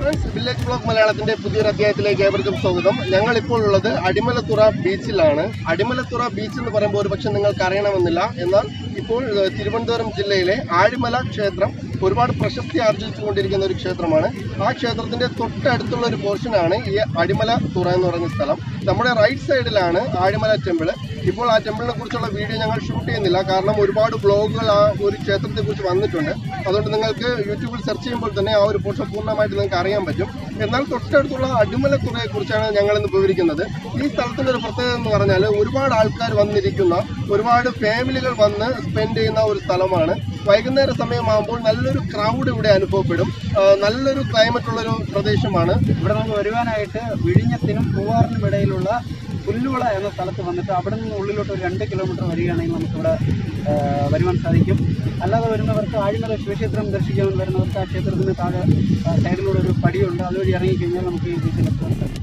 friends village blog മലയാളത്തിന്റെ പുതിയൊരു അധ്യായത്തിലേക്ക് ഏവർക്കും സ്വാഗതം ഞങ്ങൾ ഇപ്പോൾ ഉള്ളത് അടിമലത്തുറ ബീച്ചിലാണ് അടിമലത്തുറ ബീച്ച് എന്ന് പറയുമ്പോൾ ഒരുപക്ഷെ നിങ്ങൾക്ക് അറിയണമെന്നില്ല എന്നാൽ ഇപ്പോൾ ഏഹ്, തിരുവനന്തപുരം ജില്ലയിലെ ആഴിമല ക്ഷേത്രം ഒരുപാട് പ്രശസ്തി ആർജിച്ചുകൊണ്ടിരിക്കുന്ന ഒരു ക്ഷേത്രമാണ് ആ ക്ഷേത്രത്തിന്റെ തൊട്ടടുത്തുള്ള ഒരു പോർഷനാണ് ഈ അടിമല തുറ എന്ന് പറയുന്ന സ്ഥലം നമ്മുടെ റൈറ്റ് സൈഡിലാണ് ആഴിമല ടെമ്പിൾ ഇപ്പോൾ ആ ടെമ്പിളിനെ കുറിച്ചുള്ള വീഡിയോ ഞങ്ങൾ ഷൂട്ട് ചെയ്യുന്നില്ല കാരണം ഒരുപാട് ബ്ലോഗുകൾ ആ ഒരു ക്ഷേത്രത്തെ കുറിച്ച് വന്നിട്ടുണ്ട് അതുകൊണ്ട് നിങ്ങൾക്ക് യൂട്യൂബിൽ സെർച്ച് ചെയ്യുമ്പോൾ തന്നെ ആ ഒരു പോർഷൻ പൂർണ്ണമായിട്ട് നിങ്ങൾക്ക് അറിയാൻ പറ്റും എന്നാൽ തൊട്ടടുത്തുള്ള അടിമല തുറയെ കുറിച്ചാണ് ഞങ്ങൾ ഇന്ന് വിവരിക്കുന്നത് ഈ സ്ഥലത്തിന്റെ ഒരു പ്രത്യേകത എന്ന് പറഞ്ഞാൽ ഒരുപാട് ആൾക്കാർ വന്നിരിക്കുന്ന ഒരുപാട് ഫാമിലികൾ വന്ന് സ്പെൻഡ് ചെയ്യുന്ന ഒരു സ്ഥലമാണ് വൈകുന്നേര സമയമാകുമ്പോൾ നല്ലൊരു ക്രൗഡ് ഇവിടെ അനുഭവപ്പെടും ആ, നല്ലൊരു ക്ലൈമറ്റ് ഉള്ളൊരു പ്രദേശമാണ് ഇവിടെ നമുക്ക് വരുവാനായിട്ട് വിഴിഞ്ഞത്തിനും പൂവാറിനും ഇടയിലുള്ള പുല്ലുവിള എന്ന സ്ഥലത്ത് വന്നിട്ട് അവിടെ നിന്ന് ഉള്ളിലോട്ട് ഒരു രണ്ട് കിലോമീറ്റർ വരികയാണെങ്കിൽ നമുക്കിവിടെ ആ, വരുവാൻ സാധിക്കും അല്ലാതെ വരുന്നവർക്ക് ആഴിമല ശിവക്ഷേത്രം ദർശിക്കാൻ വരുന്നവർക്ക് ആ ക്ഷേത്രത്തിന് താഴെ ആ, സൈഡിലൂടെ ഒരു പടിയുണ്ട് അതുവഴി ഇറങ്ങിക്കഴിഞ്ഞാൽ നമുക്ക് ഈ ബീച്ചിലെത്താൻ സാധിക്കും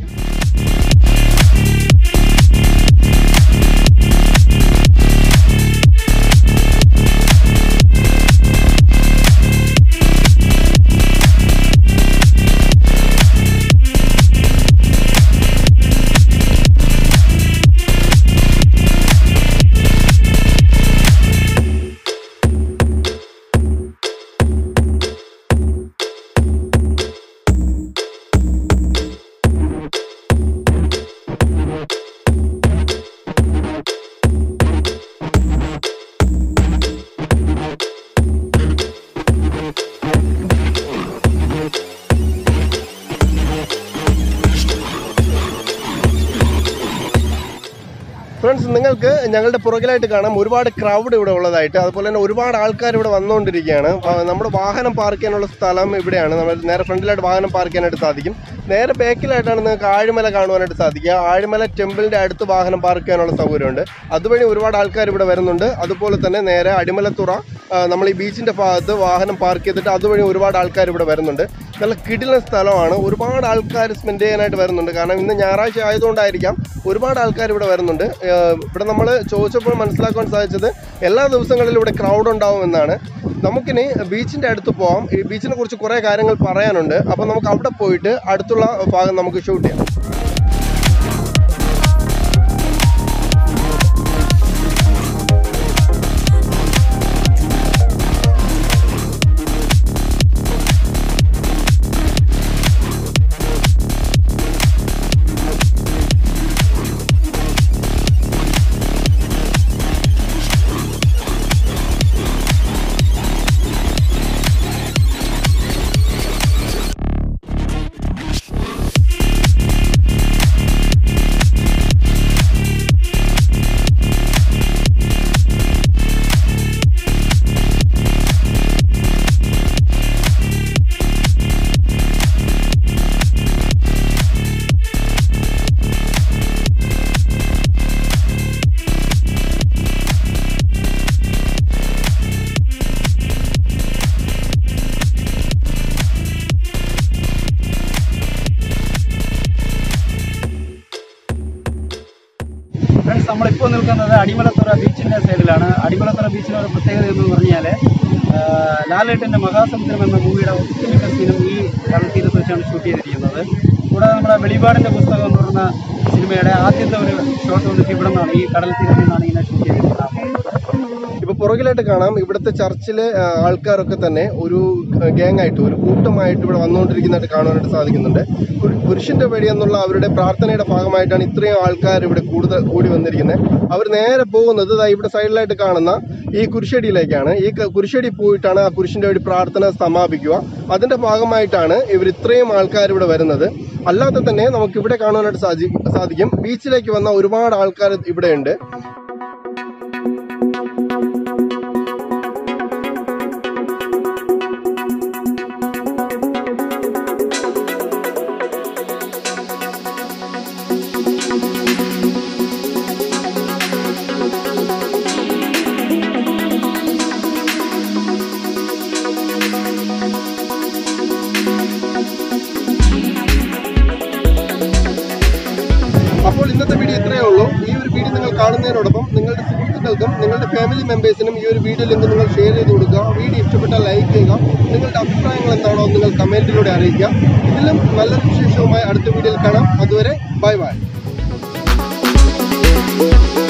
ഫ്രണ്ട്സ് നിങ്ങൾക്ക് ഞങ്ങളുടെ പുറകിലായിട്ട് കാണാം ഒരുപാട് ക്രൗഡ് ഇവിടെ ഉള്ളതായിട്ട് അതുപോലെ തന്നെ ഒരുപാട് ആൾക്കാർ ഇവിടെ വന്നുകൊണ്ടിരിക്കുകയാണ് ആ, നമ്മുടെ വാഹനം പാർക്ക് ചെയ്യാനുള്ള സ്ഥലം ഇവിടെയാണ് നമ്മൾ നേരെ ഫ്രണ്ടിലായിട്ട് വാഹനം പാർക്ക് ചെയ്യാനായിട്ട് സാധിക്കും നേരെ ബാക്കിലായിട്ടാണ് നിങ്ങൾക്ക് ആഴിമല കാണുവാനായിട്ട് സാധിക്കുക ആഴിമല ടെമ്പിളിന്റെ അടുത്ത് വാഹനം പാർക്ക് ചെയ്യാനുള്ള സൗകര്യമുണ്ട് അതുവഴി ഒരുപാട് ആൾക്കാർ ഇവിടെ വരുന്നുണ്ട് അതുപോലെ തന്നെ നേരെ അടിമലത്തുറ ആ, നമ്മൾ ഈ ബീച്ചിന്റെ ഭാഗത്ത് വാഹനം പാർക്ക് ചെയ്തിട്ട് അതുവഴി ഒരുപാട് ആൾക്കാർ ഇവിടെ വരുന്നുണ്ട് നല്ല കിടിലൻ സ്ഥലമാണ് ഒരുപാട് ആൾക്കാർ സ്പെൻഡ് ചെയ്യാനായിട്ട് വരുന്നുണ്ട് കാരണം ഇന്ന് ഞായറാഴ്ച ആയതുകൊണ്ടായിരിക്കാം ഒരുപാട് ആൾക്കാർ ഇവിടെ വരുന്നുണ്ട് ഏഹ് ഇവിടെ നമ്മൾ ചോദിച്ചപ്പോൾ മനസ്സിലാക്കാൻ സാധിച്ചത് എല്ലാ ദിവസങ്ങളിലും ഇവിടെ ക്രൗഡ് ഉണ്ടാവും എന്നാണ് നമുക്കിനി ബീച്ചിന്റെ അടുത്ത് പോകാം ഈ ബീച്ചിനെ കുറിച്ച് കുറേ കാര്യങ്ങൾ പറയാനുണ്ട് അപ്പോൾ നമുക്ക് അവിടെ പോയിട്ട് അടുത്തുള്ള ഭാഗം നമുക്ക് ഷൂട്ട് ചെയ്യാം ഫ്രണ്ട്സ് നമ്മളിപ്പോൾ നിൽക്കുന്നത് അടിമലത്തുറ ബീച്ചിൻ്റെ സൈഡിലാണ് അടിമലത്തുറ ബീച്ചിന് ഒരു പ്രത്യേകത എന്ന് പറഞ്ഞാൽ ലാലേട്ടൻ്റെ മഹാസമുദ്രം എന്ന മൂവിയുടെ ഒട്ടുമിക്ക സീനും ഈ കടൽ തീരത്ത് വെച്ചാണ് ഷൂട്ട് ചെയ്തിരിക്കുന്നത് കൂടാതെ നമ്മുടെ വെളിപാടിൻ്റെ പുസ്തകം എന്ന് പറയുന്ന സിനിമയുടെ ആദ്യത്തെ ഒരു ഷോട്ട് വന്നിട്ട് ഇവിടെ നിന്നാണ് ഈ കടൽ തീരത്തിൽ നിന്നാണ് ഇങ്ങനെ ഷൂട്ട് ചെയ്തിരിക്കുന്നത് ഇപ്പൊ പുറകിലായിട്ട് കാണാം ഇവിടുത്തെ ചർച്ചിലെ ആ, ആൾക്കാരൊക്കെ തന്നെ ഒരു ഗ്യാങ് ആയിട്ട് ഒരു കൂട്ടമായിട്ട് ഇവിടെ വന്നുകൊണ്ടിരിക്കുന്നതായിട്ട് കാണാനായിട്ട് സാധിക്കുന്നുണ്ട് പുരു- പുരുഷന്റെ വഴി എന്നുള്ള അവരുടെ പ്രാർത്ഥനയുടെ ഭാഗമായിട്ടാണ് ഇത്രയും ആൾക്കാർ ഇവിടെ കൂടുതൽ കൂടി വന്നിരിക്കുന്നത് അവർ നേരെ പോകുന്നത് ദാ ഇവിടെ സൈഡിലായിട്ട് കാണുന്ന ഈ കുരിശടിയിലേക്കാണ് ഈ ക- കുരിശടി പോയിട്ടാണ് ആ കുരിശിന്റെ വഴി പ്രാർത്ഥന സമാപിക്കുക അതിന്റെ ഭാഗമായിട്ടാണ് ഇവർ ഇത്രയും ആൾക്കാർ ഇവിടെ വരുന്നത് അല്ലാതെ തന്നെ നമുക്ക് ഇവിടെ കാണാനായിട്ട് സാധി സാധിക്കും ബീച്ചിലേക്ക് വന്ന ഒരുപാട് ആൾക്കാർ ഇവിടെയുണ്ട് അപ്പോൾ ഇന്നത്തെ വീഡിയോ ഇത്രയേ ഉള്ളൂ ഈ ഒരു വീഡിയോ നിങ്ങൾ കാണുന്നതിനോടൊപ്പം സുഹൃത്തുക്കൾക്കും നിങ്ങളുടെ ഫാമിലി മെമ്പേഴ്സിനും ഈ ഒരു വീഡിയോ ലിങ്ക് നിങ്ങൾ ഷെയർ ചെയ്ത് കൊടുക്കുക വീഡിയോ ഇഷ്ടപ്പെട്ടാൽ ലൈക്ക് ചെയ്യുക നിങ്ങളുടെ അഭിപ്രായങ്ങൾ എന്താണോ നിങ്ങൾ കമൻറ്റിലൂടെ അറിയിക്കുക ഇതിലും നല്ലൊരു വിശേഷവുമായി അടുത്ത വീഡിയോയിൽ കാണാം അതുവരെ ബൈ ബൈ